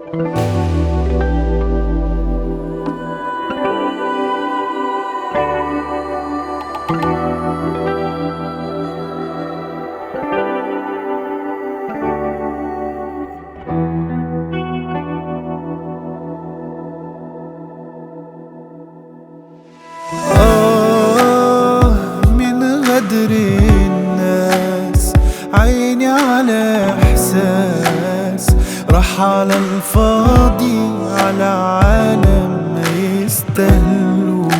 آه من غدر الناس عيني على إحساس راح على الفاضي على عالم ما يستاهلوش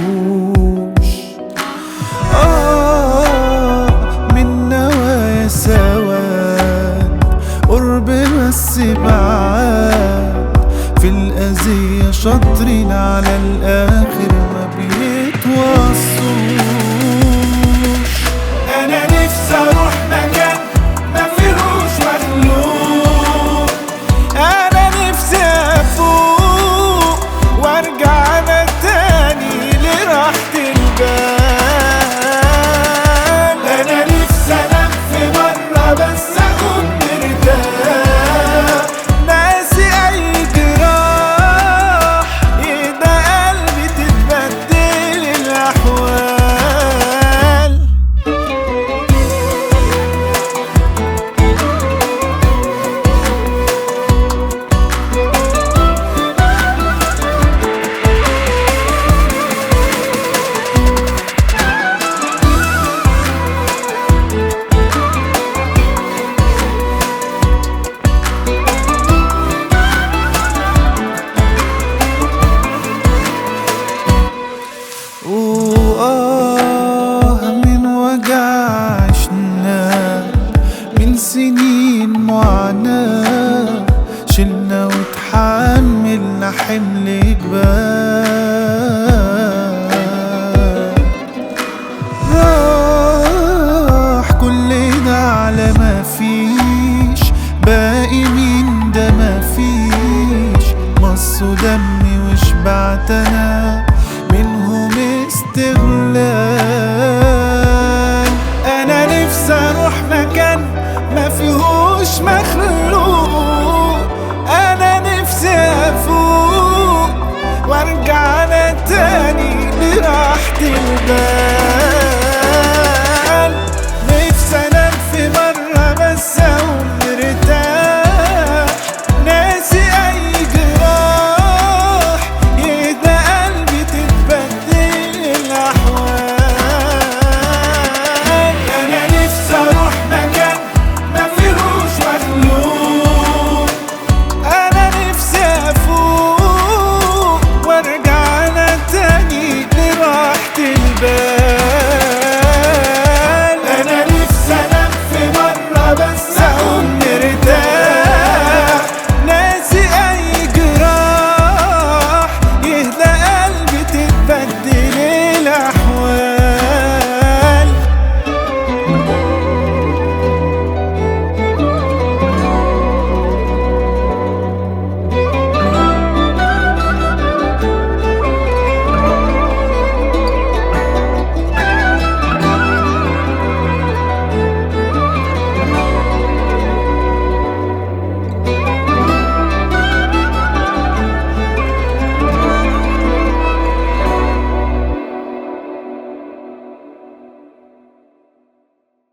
آه من نوايا سواد قرب بس بعاد في الأذية شاطرين على الآخر ما بيتوصوش أنا نفسي أروح مكان ما فيهوش مخلوق أنا نفسي أفوق وأرجع أنا تاني لراحة البال أنا نفسي أنام في مرة بس أكون مرتاح ناسي أي جراح إيدا قلبي تتبدل الأحوال وآه من وجع عشنا من سنين معاناة شلنا وتحملنا حمل جبال راح كل ده على ما فيش باقي مين ده ما فيش مصوا دمي وشبعت انا منهم استغلال انا نفسي اروح مكان ما فيهوش مخلوق انا نفسي افوق وارجع انا تاني لراحة البال